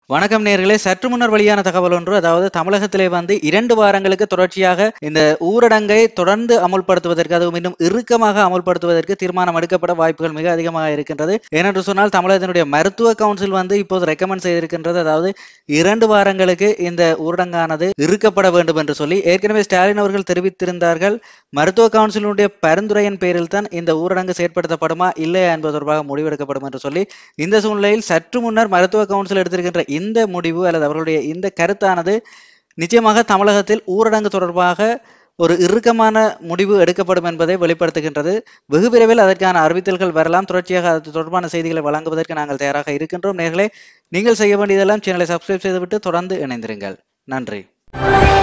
வணக்கம் நேர்களே சற்று முன்னர் வெளியான தகவல் ஒன்று அதாவது தமிழகத்திலே வந்து இரண்டு வாரங்களுக்கு தொடர்ச்சியாக இந்த ஊரடங்கை தொடர்ந்து அமுல்படுத்துவதற்கு அதுவும் இன்னும் இறுக்கமாக அமுல்படுத்துவதற்கு தீர்மானம் எடுக்கப்பட வாய்ப்புகள் மிக அதிகமாக இருக்கின்றது ஏனென்று சொன்னால் தமிழகத்தினுடைய மருத்துவ கவுன்சில் வந்து இப்போது ரெக்கமெண்ட் செய்திருக்கின்றது அதாவது இரண்டு வாரங்களுக்கு இந்த ஊரடங்கானது இறுக்கப்பட வேண்டும் என்று சொல்லி ஏற்கனவே ஸ்டாலின் அவர்கள் தெரிவித்திருந்தார்கள் மருத்துவ கவுன்சிலுடைய பரிந்துரையின் பேரில் தான் இந்த ஊரடங்கு செயற்படுத்தப்படுமா இல்லையா என்பது தொடர்பாக முடிவெடுக்கப்படும் என்று சொல்லி இந்த சூழ்நிலையில் சற்று முன்னர் மருத்துவ கவுன்சில் எடுத்திருக்கின்ற இந்த முடிவு அல்லது அவர்களுடைய இந்த கருத்தானது நிச்சயமாக தமிழகத்தில் ஊரடங்கு தொடர்பாக ஒரு இறுக்கமான முடிவு எடுக்கப்படும் என்பதை வெளிப்படுத்துகின்றது வெகு விரைவில் அதற்கான அறிவித்தல்கள் வரலாம் தொடர்ச்சியாக அது தொடர்பான செய்திகளை வழங்குவதற்கு நாங்கள் தயாராக இருக்கின்றோம் நேர்களே நீங்கள் செய்ய வேண்டியதெல்லாம் சேனலை சப்ஸ்கிரைப் செய்துவிட்டு தொடர்ந்து இணைந்திருங்கள் நன்றி